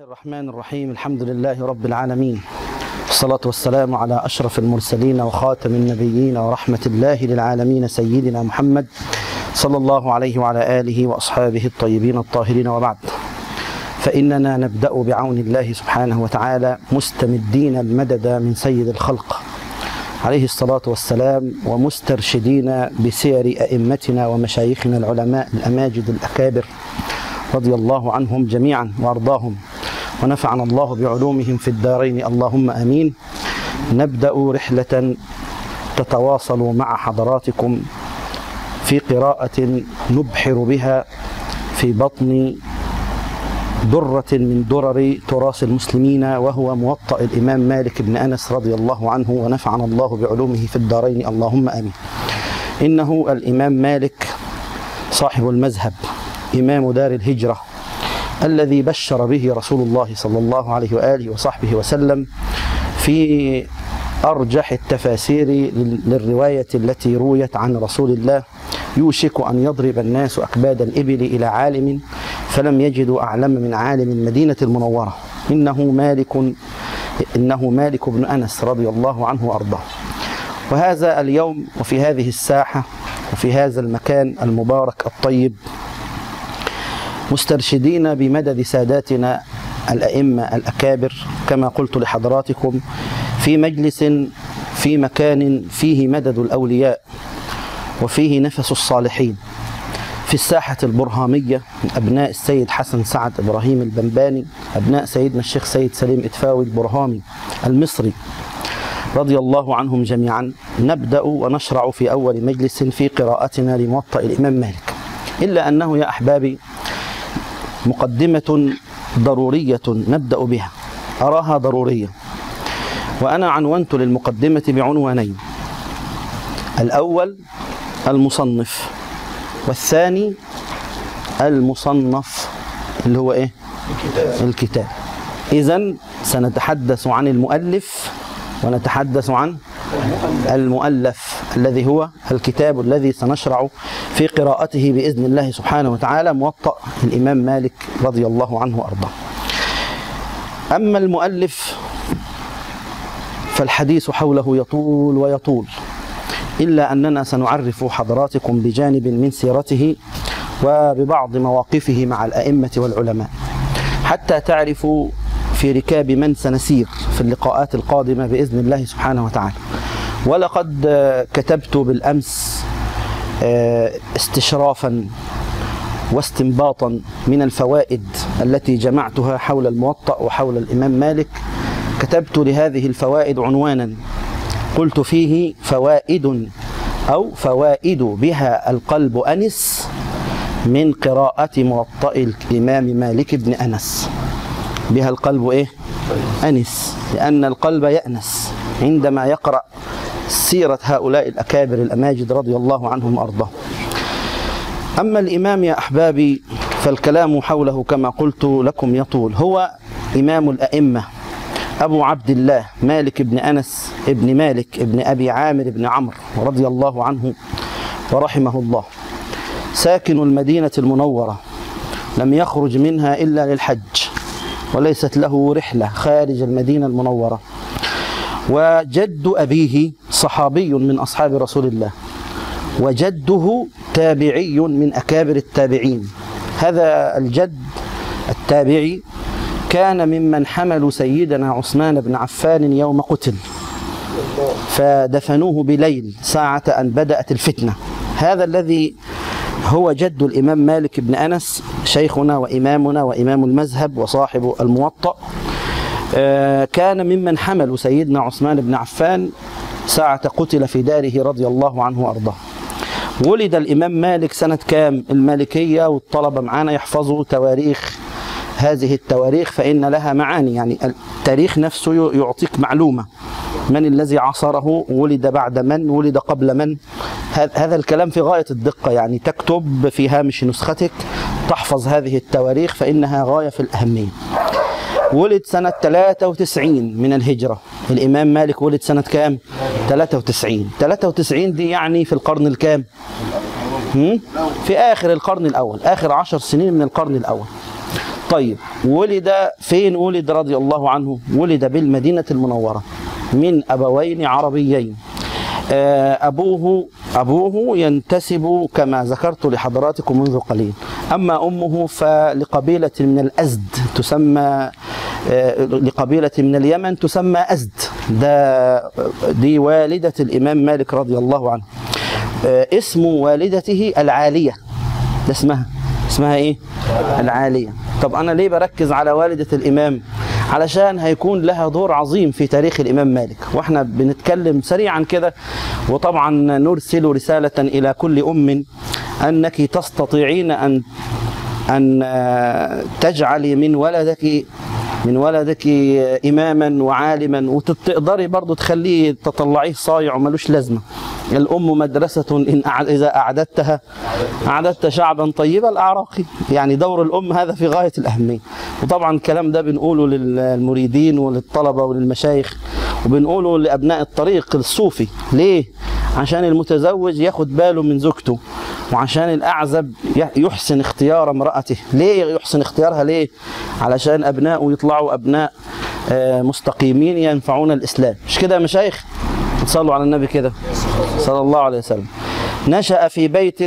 الرحمن الرحيم الحمد لله رب العالمين والصلاة والسلام على أشرف المرسلين وخاتم النبيين ورحمة الله للعالمين سيدنا محمد صلى الله عليه وعلى آله وأصحابه الطيبين الطاهرين وبعد فإننا نبدأ بعون الله سبحانه وتعالى مستمدين المدد من سيد الخلق عليه الصلاة والسلام ومسترشدين بسير أئمتنا ومشايخنا العلماء الأماجد الأكابر رضي الله عنهم جميعا وأرضاهم ونفعنا الله بعلومهم في الدارين اللهم امين نبدا رحله تتواصل مع حضراتكم في قراءه نبحر بها في بطن درة من درر تراث المسلمين وهو موطأ الإمام مالك بن أنس رضي الله عنه ونفعنا الله بعلومه في الدارين اللهم آمين إنه الإمام مالك صاحب المذهب إمام دار الهجرة الذي بشر به رسول الله صلى الله عليه واله وصحبه وسلم في ارجح التفاسير للروايه التي رويت عن رسول الله يوشك ان يضرب الناس اكباد الابل الى عالم فلم يجدوا اعلم من عالم المدينه المنوره انه مالك انه مالك بن انس رضي الله عنه وارضاه وهذا اليوم وفي هذه الساحه وفي هذا المكان المبارك الطيب مسترشدين بمدد ساداتنا الأئمة الأكابر كما قلت لحضراتكم في مجلس في مكان فيه مدد الأولياء وفيه نفس الصالحين في الساحة البرهامية من أبناء السيد حسن سعد إبراهيم البنباني أبناء سيدنا الشيخ سيد سليم إدفاوي البرهامي المصري رضي الله عنهم جميعا نبدأ ونشرع في أول مجلس في قراءتنا لموطأ الإمام مالك إلا أنه يا أحبابي مقدمة ضرورية نبدأ بها أراها ضرورية وأنا عنونت للمقدمة بعنوانين الأول المصنف والثاني المصنف اللي هو إيه؟ الكتاب, الكتاب. إذا سنتحدث عن المؤلف ونتحدث عن المؤلف الذي هو الكتاب الذي سنشرع في قراءته بإذن الله سبحانه وتعالى موطأ الإمام مالك رضي الله عنه وأرضاه أما المؤلف فالحديث حوله يطول ويطول إلا أننا سنعرف حضراتكم بجانب من سيرته وببعض مواقفه مع الأئمة والعلماء حتى تعرفوا في ركاب من سنسير في اللقاءات القادمة بإذن الله سبحانه وتعالى ولقد كتبت بالأمس استشرافا واستنباطا من الفوائد التي جمعتها حول الموطأ وحول الإمام مالك كتبت لهذه الفوائد عنوانا قلت فيه فوائد أو فوائد بها القلب أنس من قراءة موطأ الإمام مالك بن أنس بها القلب إيه؟ أنس لأن القلب يأنس عندما يقرأ سيرة هؤلاء الأكابر الأماجد رضي الله عنهم وأرضاهم أما الإمام يا أحبابي فالكلام حوله كما قلت لكم يطول هو إمام الأئمة أبو عبد الله مالك بن أنس ابن مالك ابن أبي عامر بن عمرو رضي الله عنه ورحمه الله ساكن المدينة المنورة لم يخرج منها إلا للحج وليست له رحلة خارج المدينة المنورة وجد أبيه صحابي من أصحاب رسول الله وجده تابعي من أكابر التابعين هذا الجد التابعي كان ممن حملوا سيدنا عثمان بن عفان يوم قتل فدفنوه بليل ساعة أن بدأت الفتنة هذا الذي هو جد الإمام مالك بن أنس شيخنا وإمامنا وإمام المذهب وصاحب الموطأ كان ممن حملوا سيدنا عثمان بن عفان ساعة قتل في داره رضي الله عنه وأرضاه ولد الإمام مالك سنة كام المالكية والطلبة معانا يحفظوا تواريخ هذه التواريخ فإن لها معاني يعني التاريخ نفسه يعطيك معلومة من الذي عصره ولد بعد من ولد قبل من هذا الكلام في غاية الدقة يعني تكتب في هامش نسختك تحفظ هذه التواريخ فإنها غاية في الأهمية ولد سنة 93 من الهجرة الإمام مالك ولد سنة كام 93 93 دي يعني في القرن الكام في آخر القرن الأول آخر عشر سنين من القرن الأول طيب ولد فين ولد رضي الله عنه ولد بالمدينة المنورة من أبوين عربيين آه، أبوه أبوه ينتسب كما ذكرت لحضراتكم منذ قليل أما أمه فلقبيلة من الأزد تسمى آه، لقبيلة من اليمن تسمى أزد ده دي والدة الإمام مالك رضي الله عنه آه، اسم والدته العالية ده اسمها اسمها ايه العالية طب انا ليه بركز على والدة الامام علشان هيكون لها دور عظيم في تاريخ الامام مالك واحنا بنتكلم سريعا كده وطبعا نرسل رسالة الى كل ام انك تستطيعين ان ان آه، تجعلي من ولدك من ولدك اماما وعالما وتقدري برضو تخليه تطلعيه صايع وملوش لازمه الام مدرسه ان أع- اذا اعددتها اعددت شعبا طيب الاعراق يعني دور الام هذا في غايه الاهميه وطبعا الكلام ده بنقوله للمريدين وللطلبه وللمشايخ وبنقوله لابناء الطريق الصوفي ليه عشان المتزوج ياخد باله من زوجته وعشان الأعزب يحسن اختيار امرأته ليه يحسن اختيارها ليه علشان أبنائه يطلعوا أبناء آه، مستقيمين ينفعون الإسلام مش كده يا مشايخ صلوا على النبي كده صلى الله عليه وسلم نشأ في بيت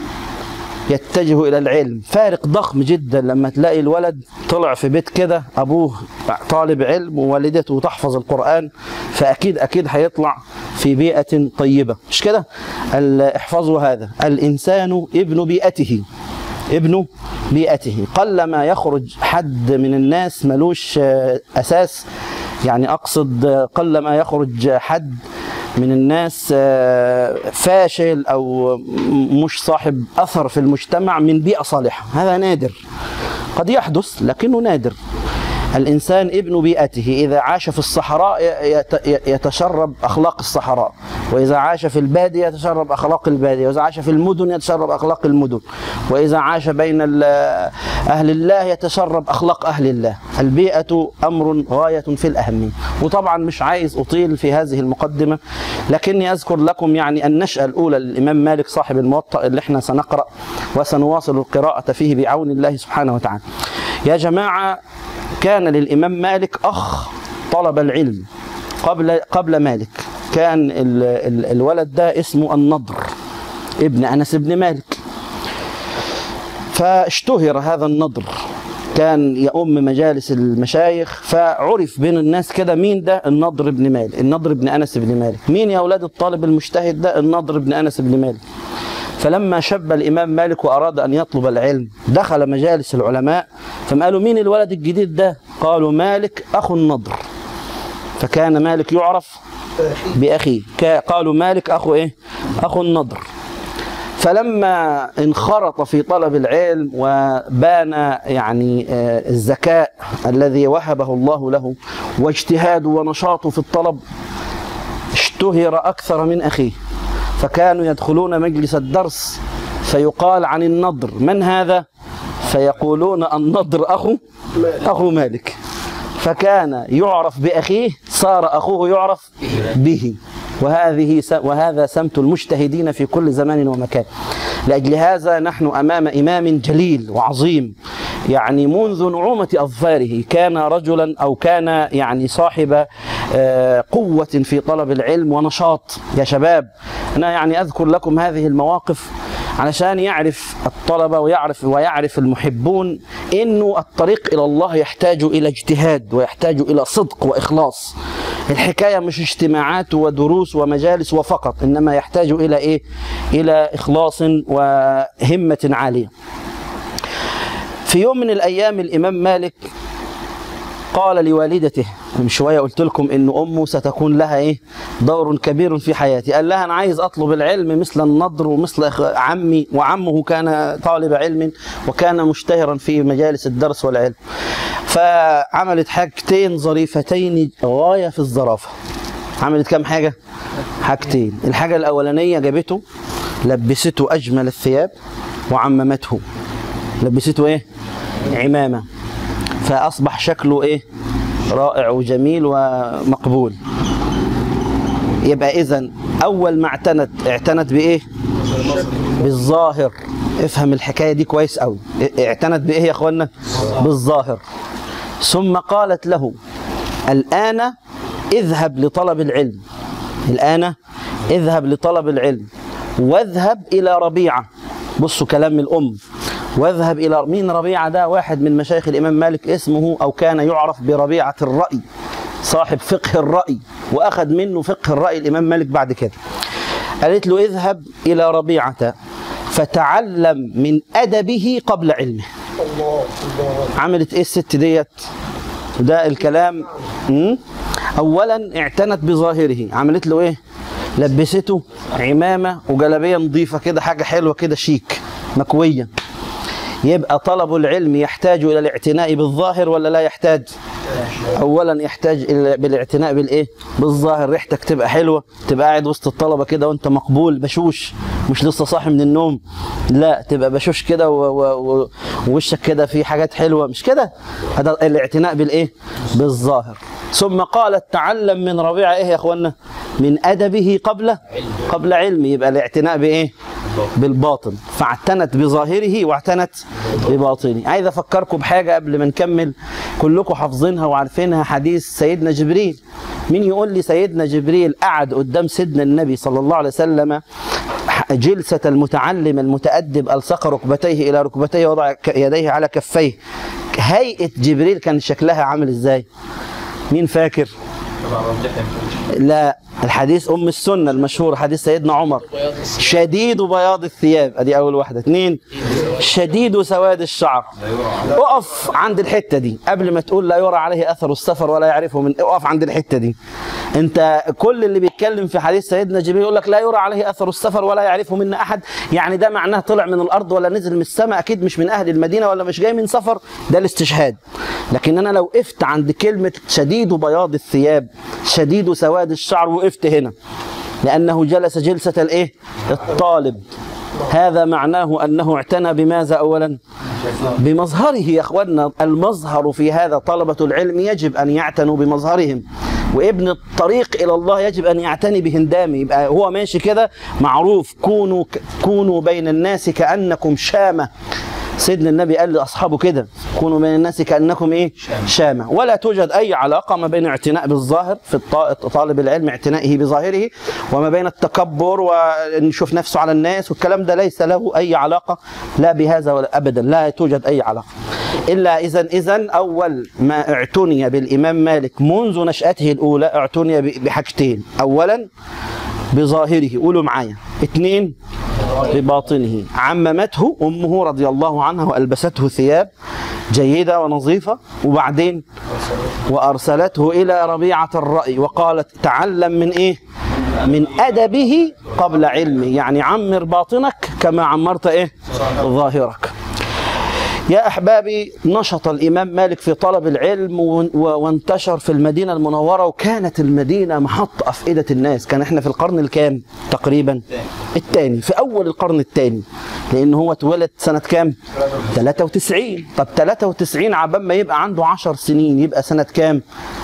يتجه الى العلم فارق ضخم جدا لما تلاقي الولد طلع في بيت كده ابوه طالب علم ووالدته تحفظ القران فاكيد اكيد هيطلع في بيئه طيبه مش كده ال- احفظوا هذا الانسان ابن بيئته ابن بيئته قلما يخرج حد من الناس ملوش آه، اساس يعني اقصد آه، قلما يخرج حد من الناس آه، فاشل او م- مش صاحب اثر في المجتمع من بيئه صالحه هذا نادر قد يحدث لكنه نادر الانسان ابن بيئته اذا عاش في الصحراء ي- يت- يتشرب اخلاق الصحراء واذا عاش في الباديه يتشرب اخلاق الباديه واذا عاش في المدن يتشرب اخلاق المدن واذا عاش بين ال- اهل الله يتشرب اخلاق اهل الله البيئه امر غايه في الاهميه وطبعا مش عايز اطيل في هذه المقدمه لكني اذكر لكم يعني النشاه الاولى للامام مالك صاحب الموطأ اللي احنا سنقرا وسنواصل القراءه فيه بعون الله سبحانه وتعالى يا جماعه كان للإمام مالك أخ طلب العلم قبل قبل مالك كان ال ال الولد ده اسمه النضر ابن أنس بن مالك فاشتهر هذا النضر كان يؤم مجالس المشايخ فعرف بين الناس كده مين ده النضر بن مالك النضر بن أنس بن مالك مين يا أولاد الطالب المجتهد ده النضر بن أنس بن مالك فلما شب الإمام مالك وأراد أن يطلب العلم دخل مجالس العلماء فما قالوا مين الولد الجديد ده قالوا مالك أخو النضر فكان مالك يعرف بأخيه كا- قالوا مالك أخو إيه أخو النضر فلما انخرط في طلب العلم وبان يعني آه، الذكاء الذي وهبه الله له واجتهاده ونشاطه في الطلب اشتهر أكثر من أخيه فكانوا يدخلون مجلس الدرس فيقال عن النضر من هذا فيقولون النضر أخو أخو مالك فكان يعرف بأخيه صار أخوه يعرف به وهذه س- وهذا سمت المجتهدين في كل زمان ومكان لأجل هذا نحن أمام إمام جليل وعظيم يعني منذ نعومة أظفاره كان رجلا أو كان يعني صاحب آه، قوة في طلب العلم ونشاط يا شباب أنا يعني أذكر لكم هذه المواقف علشان يعرف الطلبة ويعرف ويعرف المحبون انه الطريق الى الله يحتاج الى اجتهاد ويحتاج الى صدق واخلاص. الحكايه مش اجتماعات ودروس ومجالس وفقط انما يحتاج الى ايه؟ الى اخلاص وهمه عاليه. في يوم من الايام الامام مالك قال لوالدته من شويه قلت لكم ان امه ستكون لها ايه دور كبير في حياتي قال لها انا عايز اطلب العلم مثل النضر ومثل أخ- عمي وعمه كان طالب علم وكان مشتهرا في مجالس الدرس والعلم فعملت حاجتين ظريفتين غايه في الظرافه عملت كام حاجه حاجتين الحاجه الاولانيه جابته لبسته اجمل الثياب وعممته لبسته ايه عمامه فاصبح شكله ايه رائع وجميل ومقبول يبقى اذا اول ما اعتنت اعتنت بايه بالظاهر افهم الحكاية دي كويس قوي اعتنت بإيه يا أخوانا بالظاهر ثم قالت له الآن اذهب لطلب العلم الآن اذهب لطلب العلم واذهب إلى ربيعة بصوا كلام الأم واذهب إلى مين ربيعة ده واحد من مشايخ الإمام مالك اسمه أو كان يعرف بربيعة الرأي صاحب فقه الرأي وأخذ منه فقه الرأي الإمام مالك بعد كده قالت له اذهب إلى ربيعة فتعلم من أدبه قبل علمه عملت إيه الست ديت ده الكلام م? أولا اعتنت بظاهره عملت له إيه لبسته عمامة وجلابية نظيفة كده حاجة حلوة كده شيك مكوية يبقى طلب العلم يحتاج إلى الاعتناء بالظاهر ولا لا يحتاج اولا يحتاج إلى بالاعتناء بالايه بالظاهر ريحتك تبقى حلوه تبقى قاعد وسط الطلبه كده وانت مقبول بشوش مش لسه صاحي من النوم لا تبقى بشوش كده ووشك كده فيه حاجات حلوه مش كده هذا الاعتناء بالايه بالظاهر ثم قالت تعلم من ربيعه ايه يا اخوانا من ادبه قبل قبل علمه يبقى الاعتناء بايه بالباطن فاعتنت بظاهره واعتنت بباطنه عايز افكركم بحاجه قبل ما نكمل كلكم حافظينها وعارفينها حديث سيدنا جبريل مين يقول لي سيدنا جبريل قعد قدام سيدنا النبي صلى الله عليه وسلم جلسة المتعلم المتأدب ألصق ركبتيه إلى ركبتيه وضع يديه على كفيه هيئة جبريل كان شكلها عامل إزاي مين فاكر لا الحديث ام السنه المشهور حديث سيدنا عمر شديد بياض الثياب ادي اول واحده اثنين شديد سواد الشعر اقف عند الحته دي قبل ما تقول لا يرى عليه اثر السفر ولا يعرفه من اقف عند الحته دي انت كل اللي بيتكلم في حديث سيدنا جبريل يقول لك لا يرى عليه اثر السفر ولا يعرفه منا احد يعني ده معناه طلع من الارض ولا نزل من السماء اكيد مش من اهل المدينه ولا مش جاي من سفر ده الاستشهاد لكن انا لو وقفت عند كلمه شديد بياض الثياب شديد سواد الشعر وقفت هنا لانه جلس جلسه الايه الطالب هذا معناه انه اعتنى بماذا اولا بمظهره يا اخوانا المظهر في هذا طلبه العلم يجب ان يعتنوا بمظهرهم وابن الطريق الى الله يجب ان يعتني بهندامه يبقى هو ماشي كده معروف كونوا كونوا بين الناس كانكم شامه سيدنا النبي قال لاصحابه كده كونوا بين الناس كانكم ايه شامه ولا توجد اي علاقه ما بين اعتناء بالظاهر في طالب العلم اعتنائه بظاهره وما بين التكبر ونشوف نفسه على الناس والكلام ده ليس له اي علاقه لا بهذا ولا ابدا لا توجد اي علاقه الا اذا اذا اول ما اعتني بالامام مالك منذ نشاته الاولى اعتني بحاجتين اولا بظاهره قولوا معايا اثنين بباطنه عممته امه رضي الله عنها والبسته ثياب جيده ونظيفه وبعدين وارسلته الى ربيعه الراي وقالت تعلم من ايه من ادبه قبل علمه يعني عمر باطنك كما عمرت ايه ظاهرك يا احبابي نشط الامام مالك في طلب العلم وانتشر في المدينه المنوره وكانت المدينه محط افئده الناس كان احنا في القرن الكام تقريبا الثاني في اول القرن الثاني لان هو اتولد سنه كام 93 طب 93 عبال ما يبقى عنده 10 سنين يبقى سنه كام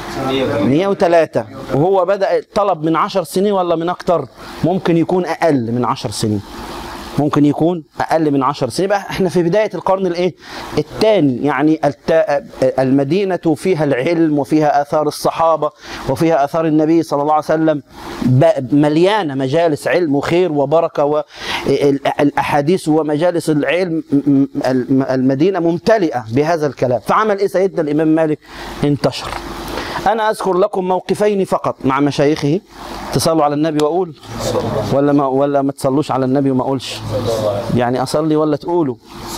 103 وهو بدا طلب من 10 سنين ولا من اكتر ممكن يكون اقل من 10 سنين ممكن يكون اقل من 10 سنين يبقى احنا في بدايه القرن الايه الثاني يعني المدينه فيها العلم وفيها اثار الصحابه وفيها اثار النبي صلى الله عليه وسلم مليانه مجالس علم وخير وبركه والاحاديث ومجالس العلم المدينه ممتلئه بهذا الكلام فعمل ايه سيدنا الامام مالك انتشر انا اذكر لكم موقفين فقط مع مشايخه تصلوا على النبي واقول ولا ما ولا ما تصلوش على النبي وما اقولش يعني اصلي ولا تقولوا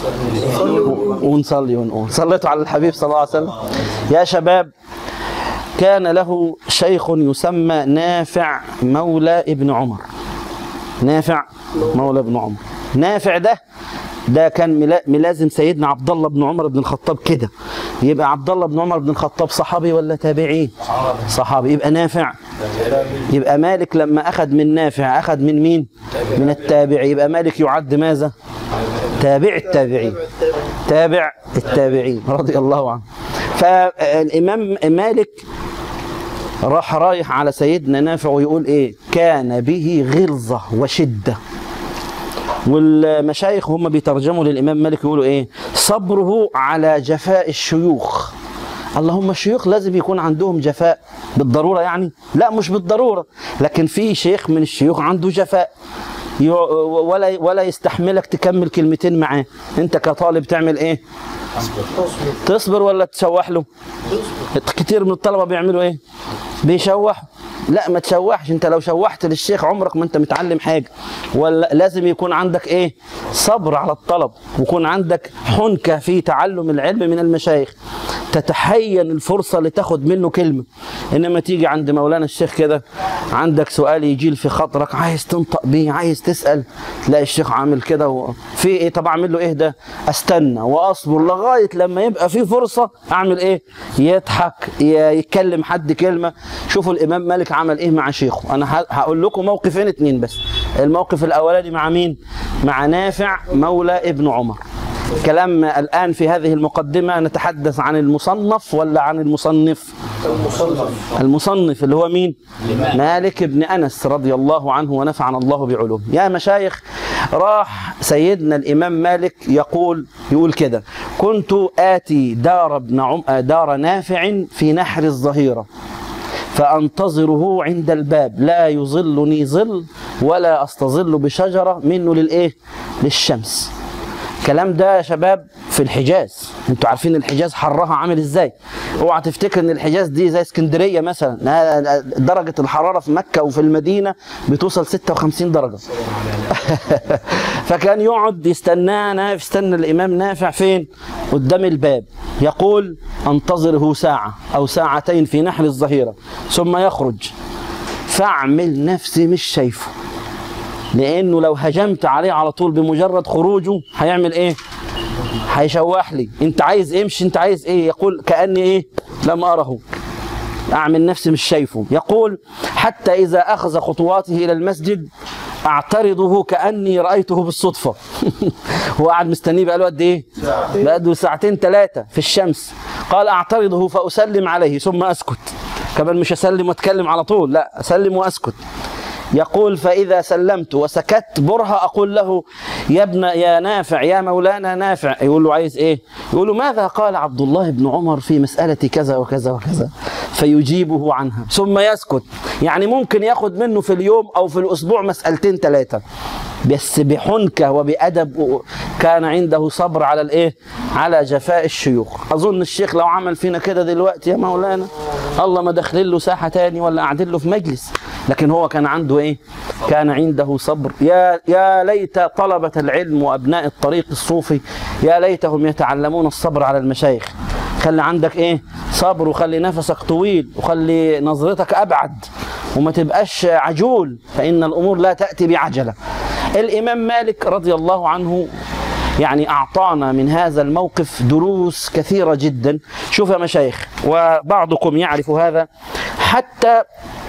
ونصلي ونقول صليتوا على الحبيب صلى الله عليه وسلم يا شباب كان له شيخ يسمى نافع مولى ابن عمر نافع مولى ابن عمر نافع ده ده كان ملازم سيدنا عبد الله بن عمر بن الخطاب كده يبقى عبد الله بن عمر بن الخطاب صحابي ولا تابعي صحابي يبقى نافع يبقى مالك لما اخذ من نافع اخذ من مين من التابعي يبقى مالك يعد ماذا تابع التابعين تابع التابعين رضي الله عنه فالامام مالك راح رايح على سيدنا نافع ويقول ايه كان به غلظه وشده والمشايخ هم بيترجموا للإمام مالك يقولوا إيه صبره على جفاء الشيوخ اللهم الشيوخ لازم يكون عندهم جفاء بالضرورة يعني لا مش بالضرورة لكن في شيخ من الشيوخ عنده جفاء يو- ولا ولا يستحملك تكمل كلمتين معاه انت كطالب تعمل ايه تصبر ولا تشوح له كتير من الطلبه بيعملوا ايه بيشوحوا لا ما تشوحش انت لو شوحت للشيخ عمرك ما انت متعلم حاجه ولا لازم يكون عندك ايه صبر على الطلب ويكون عندك حنكه في تعلم العلم من المشايخ تتحين الفرصه لتاخد منه كلمه انما تيجي عند مولانا الشيخ كده عندك سؤال يجي في خاطرك عايز تنطق بيه عايز تسال تلاقي الشيخ عامل كده و... في ايه طب اعمل له ايه ده استنى واصبر لغايه لما يبقى في فرصه اعمل ايه يضحك ي- يتكلم حد كلمه شوفوا الامام مالك عمل ايه مع شيخه انا ه- هقول لكم موقفين اتنين بس الموقف الاولاني مع مين مع نافع مولى ابن عمر كلام الآن في هذه المقدمة نتحدث عن المصنف ولا عن المصنف المصنف اللي هو مين مالك بن أنس رضي الله عنه ونفعنا الله بعلومه يا مشايخ راح سيدنا الإمام مالك يقول يقول كده كنت آتي دار ابن عم دار نافع في نحر الظهيرة فأنتظره عند الباب لا يظلني ظل ولا أستظل بشجرة منه للإيه للشمس الكلام ده يا شباب في الحجاز انتوا عارفين الحجاز حرها عامل ازاي اوعى تفتكر ان الحجاز دي زي اسكندريه مثلا لا، درجه الحراره في مكه وفي المدينه بتوصل 56 درجه فكان يقعد يستناه نافع يستنى الامام نافع فين قدام الباب يقول انتظره ساعه او ساعتين في نحر الظهيره ثم يخرج فاعمل نفسي مش شايفه لانه لو هجمت عليه على طول بمجرد خروجه هيعمل ايه هيشوح لي انت عايز ايه مش انت عايز ايه يقول كاني ايه لم اره اعمل نفسي مش شايفه يقول حتى اذا اخذ خطواته الى المسجد اعترضه كاني رايته بالصدفه هو قاعد مستنيه بقاله قد ايه بقاله ساعتين ثلاثه في الشمس قال اعترضه فاسلم عليه ثم اسكت كمان مش اسلم واتكلم على طول لا اسلم واسكت يقول فإذا سلمت وسكت برهة أقول له يا ابن يا نافع يا مولانا نافع يقول له عايز إيه يقول له ماذا قال عبد الله بن عمر في مسألة كذا وكذا وكذا فيجيبه عنها ثم يسكت يعني ممكن ياخد منه في اليوم أو في الأسبوع مسألتين ثلاثة بس بحنكة وبأدب كان عنده صبر على الإيه على جفاء الشيوخ أظن الشيخ لو عمل فينا كده دلوقتي يا مولانا الله ما دخل له ساحة تاني ولا قاعدين له في مجلس لكن هو كان عنده ايه كان عنده صبر يا يا ليت طلبة العلم وابناء الطريق الصوفي يا ليتهم يتعلمون الصبر على المشايخ خلي عندك ايه صبر وخلي نفسك طويل وخلي نظرتك ابعد وما تبقاش عجول فان الامور لا تاتي بعجله الامام مالك رضي الله عنه يعني أعطانا من هذا الموقف دروس كثيرة جدا شوف يا مشايخ وبعضكم يعرف هذا حتى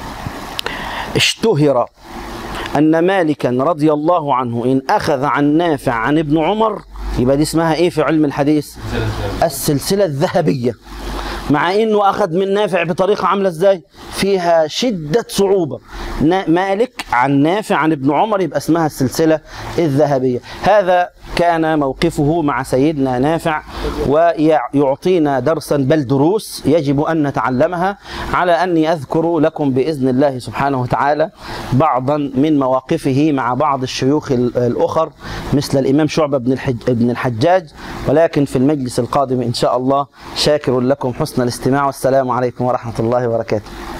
اشتهر أن مالكا رضي الله عنه إن أخذ عن نافع عن ابن عمر يبقى دي اسمها إيه في علم الحديث السلسلة الذهبية مع انه اخذ من نافع بطريقه عامله ازاي فيها شده صعوبه نا- مالك عن نافع عن ابن عمر يبقى اسمها السلسله الذهبيه هذا كان موقفه مع سيدنا نافع ويعطينا درسا بل دروس يجب ان نتعلمها على اني اذكر لكم باذن الله سبحانه وتعالى بعضا من مواقفه مع بعض الشيوخ ال- الاخر مثل الامام شعبه بن الحج بن الحجاج ولكن في المجلس القادم ان شاء الله شاكر لكم حسن الاستماع والسلام عليكم ورحمه الله وبركاته